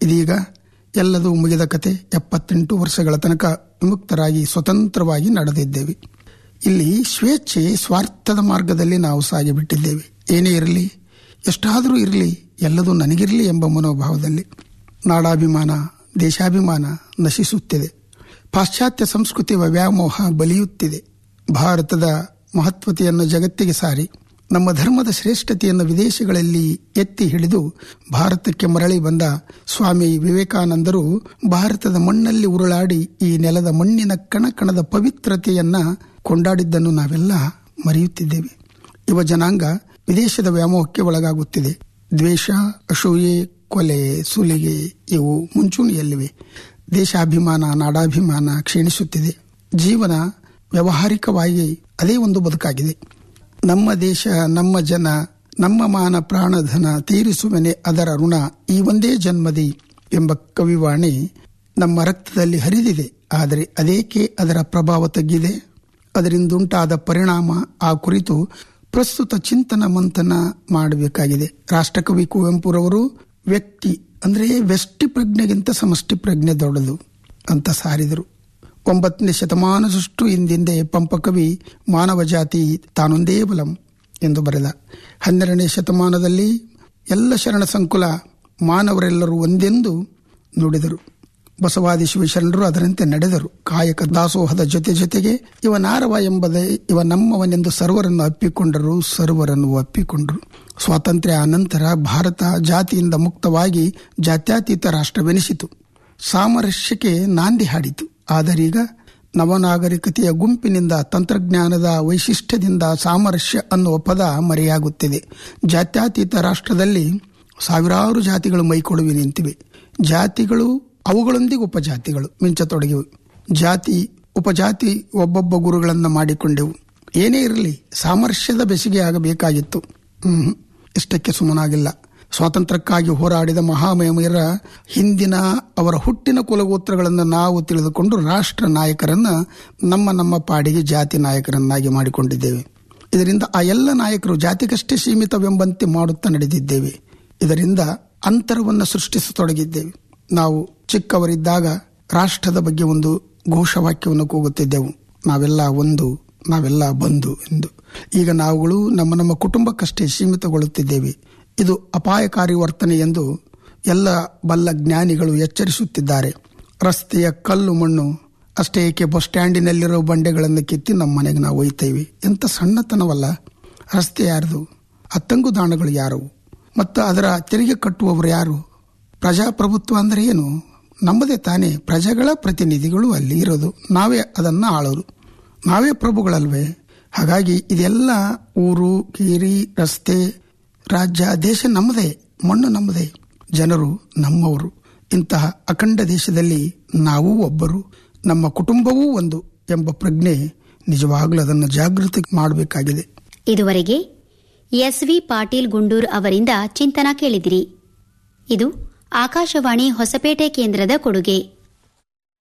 ಇದೀಗ ಎಲ್ಲದೂ ಮುಗಿದ ಕತೆ ಎಪ್ಪತ್ತೆಂಟು ವರ್ಷಗಳ ತನಕ ವಿಮುಕ್ತರಾಗಿ ಸ್ವತಂತ್ರವಾಗಿ ನಡೆದಿದ್ದೇವೆ ಇಲ್ಲಿ ಸ್ವೇಚ್ಛೆ ಸ್ವಾರ್ಥದ ಮಾರ್ಗದಲ್ಲಿ ನಾವು ಸಾಗಿಬಿಟ್ಟಿದ್ದೇವೆ ಏನೇ ಇರಲಿ ಎಷ್ಟಾದರೂ ಇರಲಿ ಎಲ್ಲದೂ ನನಗಿರಲಿ ಎಂಬ ಮನೋಭಾವದಲ್ಲಿ ನಾಡಾಭಿಮಾನ ದೇಶಾಭಿಮಾನ ನಶಿಸುತ್ತಿದೆ ಪಾಶ್ಚಾತ್ಯ ಸಂಸ್ಕೃತಿಯ ವ್ಯಾಮೋಹ ಬಲಿಯುತ್ತಿದೆ ಭಾರತದ ಮಹತ್ವತೆಯನ್ನು ಜಗತ್ತಿಗೆ ಸಾರಿ ನಮ್ಮ ಧರ್ಮದ ಶ್ರೇಷ್ಠತೆಯನ್ನು ವಿದೇಶಗಳಲ್ಲಿ ಎತ್ತಿ ಹಿಡಿದು ಭಾರತಕ್ಕೆ ಮರಳಿ ಬಂದ ಸ್ವಾಮಿ ವಿವೇಕಾನಂದರು ಭಾರತದ ಮಣ್ಣಲ್ಲಿ ಉರುಳಾಡಿ ಈ ನೆಲದ ಮಣ್ಣಿನ ಕಣಕಣದ ಪವಿತ್ರತೆಯನ್ನ ಕೊಂಡಾಡಿದ್ದನ್ನು ನಾವೆಲ್ಲ ಮರೆಯುತ್ತಿದ್ದೇವೆ ಯುವ ಜನಾಂಗ ವಿದೇಶದ ವ್ಯಾಮೋಹಕ್ಕೆ ಒಳಗಾಗುತ್ತಿದೆ ದ್ವೇಷ ಅಸೂಯೆ ಕೊಲೆ ಸುಲಿಗೆ ಇವು ಮುಂಚೂಣಿಯಲ್ಲಿವೆ ದೇಶಾಭಿಮಾನ ನಾಡಾಭಿಮಾನ ಕ್ಷೀಣಿಸುತ್ತಿದೆ ಜೀವನ ವ್ಯಾವಹಾರಿಕವಾಗಿ ಅದೇ ಒಂದು ಬದುಕಾಗಿದೆ ನಮ್ಮ ದೇಶ ನಮ್ಮ ಜನ ನಮ್ಮ ಮಾನ ಪ್ರಾಣಧನ ತೀರಿಸುವನೆ ಅದರ ಋಣ ಈ ಒಂದೇ ಜನ್ಮದಿ ಎಂಬ ಕವಿವಾಣಿ ನಮ್ಮ ರಕ್ತದಲ್ಲಿ ಹರಿದಿದೆ ಆದರೆ ಅದೇಕೆ ಅದರ ಪ್ರಭಾವ ತಗ್ಗಿದೆ ಅದರಿಂದುಂಟಾದ ಪರಿಣಾಮ ಆ ಕುರಿತು ಪ್ರಸ್ತುತ ಚಿಂತನ ಮಂಥನ ಮಾಡಬೇಕಾಗಿದೆ ರಾಷ್ಟ್ರಕವಿ ಕುವೆಂಪುರವರು ವ್ಯಕ್ತಿ ಅಂದ್ರೆ ವ್ಯಷ್ಟಿ ಪ್ರಜ್ಞೆಗಿಂತ ಸಮಷ್ಟಿ ಪ್ರಜ್ಞೆ ದೊಡ್ಡದು ಅಂತ ಸಾರಿದರು ಒಂಬತ್ತನೇ ಶತಮಾನದಷ್ಟು ಹಿಂದಿಂದೆ ಪಂಪಕವಿ ಮಾನವ ಜಾತಿ ತಾನೊಂದೇ ಬಲಂ ಎಂದು ಬರೆದ ಹನ್ನೆರಡನೇ ಶತಮಾನದಲ್ಲಿ ಎಲ್ಲ ಶರಣ ಸಂಕುಲ ಮಾನವರೆಲ್ಲರೂ ಒಂದೆಂದು ನುಡಿದರು ಬಸವಾದಿ ಶಿವಶರಣರು ಅದರಂತೆ ನಡೆದರು ಕಾಯಕ ದಾಸೋಹದ ಜೊತೆ ಜೊತೆಗೆ ಇವ ನಾರವ ಎಂಬುದೇ ಇವ ನಮ್ಮವನೆಂದು ಸರ್ವರನ್ನು ಅಪ್ಪಿಕೊಂಡರು ಸರ್ವರನ್ನು ಒಪ್ಪಿಕೊಂಡರು ಸ್ವಾತಂತ್ರ್ಯ ಅನಂತರ ಭಾರತ ಜಾತಿಯಿಂದ ಮುಕ್ತವಾಗಿ ಜಾತ್ಯತೀತ ರಾಷ್ಟ್ರವೆನಿಸಿತು ಸಾಮರಸ್ಯಕ್ಕೆ ನಾಂದಿ ಹಾಡಿತು ಆದರೀಗ ನವನಾಗರಿಕತೆಯ ಗುಂಪಿನಿಂದ ತಂತ್ರಜ್ಞಾನದ ವೈಶಿಷ್ಟ್ಯದಿಂದ ಸಾಮರಸ್ಯ ಅನ್ನುವ ಪದ ಮರೆಯಾಗುತ್ತಿದೆ ಜಾತ್ಯತೀತ ರಾಷ್ಟ್ರದಲ್ಲಿ ಸಾವಿರಾರು ಜಾತಿಗಳು ಮೈಕೊಡುವಿ ನಿಂತಿವೆ ಜಾತಿಗಳು ಅವುಗಳೊಂದಿಗೆ ಉಪಜಾತಿಗಳು ಮಿಂಚತೊಡಗಿವೆ ಜಾತಿ ಉಪಜಾತಿ ಒಬ್ಬೊಬ್ಬ ಗುರುಗಳನ್ನು ಮಾಡಿಕೊಂಡೆವು ಏನೇ ಇರಲಿ ಸಾಮರಸ್ಯದ ಬೆಸಿಗೆ ಆಗಬೇಕಾಗಿತ್ತು ಹ್ಮ್ ಇಷ್ಟಕ್ಕೆ ಸುಮ್ಮನಾಗಿಲ್ಲ ಸ್ವಾತಂತ್ರ್ಯಕ್ಕಾಗಿ ಹೋರಾಡಿದ ಮಹಾಮಯಮಯರ ಹಿಂದಿನ ಅವರ ಹುಟ್ಟಿನ ಕುಲಗೋತ್ರಗಳನ್ನು ನಾವು ತಿಳಿದುಕೊಂಡು ರಾಷ್ಟ್ರ ನಾಯಕರನ್ನ ನಮ್ಮ ನಮ್ಮ ಪಾಡಿಗೆ ಜಾತಿ ನಾಯಕರನ್ನಾಗಿ ಮಾಡಿಕೊಂಡಿದ್ದೇವೆ ಇದರಿಂದ ಆ ಎಲ್ಲ ನಾಯಕರು ಜಾತಿಗಷ್ಟೇ ಸೀಮಿತವೆಂಬಂತೆ ಮಾಡುತ್ತಾ ನಡೆದಿದ್ದೇವೆ ಇದರಿಂದ ಅಂತರವನ್ನು ಸೃಷ್ಟಿಸತೊಡಗಿದ್ದೇವೆ ನಾವು ಚಿಕ್ಕವರಿದ್ದಾಗ ರಾಷ್ಟ್ರದ ಬಗ್ಗೆ ಒಂದು ಘೋಷವಾಕ್ಯವನ್ನು ಕೂಗುತ್ತಿದ್ದೆವು ನಾವೆಲ್ಲ ಒಂದು ನಾವೆಲ್ಲ ಬಂಧು ಎಂದು ಈಗ ನಾವುಗಳು ನಮ್ಮ ನಮ್ಮ ಕುಟುಂಬಕ್ಕಷ್ಟೇ ಸೀಮಿತಗೊಳ್ಳುತ್ತಿದ್ದೇವೆ ಇದು ಅಪಾಯಕಾರಿ ವರ್ತನೆ ಎಂದು ಎಲ್ಲ ಬಲ್ಲ ಜ್ಞಾನಿಗಳು ಎಚ್ಚರಿಸುತ್ತಿದ್ದಾರೆ ರಸ್ತೆಯ ಕಲ್ಲು ಮಣ್ಣು ಅಷ್ಟೇ ಏಕೆ ಬಸ್ ಸ್ಟ್ಯಾಂಡಿನಲ್ಲಿರೋ ಬಂಡೆಗಳನ್ನು ಕಿತ್ತಿ ನಮ್ಮ ಮನೆಗೆ ನಾವು ಒಯ್ತೇವೆ ಎಂತ ಸಣ್ಣತನವಲ್ಲ ರಸ್ತೆ ಯಾರ್ದು ಆ ತಂಗುದಾಣಗಳು ಯಾರು ಮತ್ತು ಅದರ ತೆರಿಗೆ ಕಟ್ಟುವವರು ಯಾರು ಪ್ರಜಾಪ್ರಭುತ್ವ ಅಂದರೆ ಏನು ನಮ್ಮದೇ ತಾನೇ ಪ್ರಜೆಗಳ ಪ್ರತಿನಿಧಿಗಳು ಅಲ್ಲಿ ಇರೋದು ನಾವೇ ಅದನ್ನ ಆಳೋರು ನಾವೇ ಪ್ರಭುಗಳಲ್ವೇ ಹಾಗಾಗಿ ಇದೆಲ್ಲ ಊರು ಕೀರಿ ರಸ್ತೆ ರಾಜ್ಯ ದೇಶ ನಮ್ಮದೇ ಮಣ್ಣು ನಮ್ಮದೇ ಜನರು ನಮ್ಮವರು ಇಂತಹ ಅಖಂಡ ದೇಶದಲ್ಲಿ ನಾವೂ ಒಬ್ಬರು ನಮ್ಮ ಕುಟುಂಬವೂ ಒಂದು ಎಂಬ ಪ್ರಜ್ಞೆ ನಿಜವಾಗ್ಲೂ ಅದನ್ನು ಜಾಗೃತಿ ಮಾಡಬೇಕಾಗಿದೆ ಇದುವರೆಗೆ ಎಸ್ವಿ ಪಾಟೀಲ್ ಗುಂಡೂರ್ ಅವರಿಂದ ಚಿಂತನ ಕೇಳಿದಿರಿ ಇದು ಆಕಾಶವಾಣಿ ಹೊಸಪೇಟೆ ಕೇಂದ್ರದ ಕೊಡುಗೆ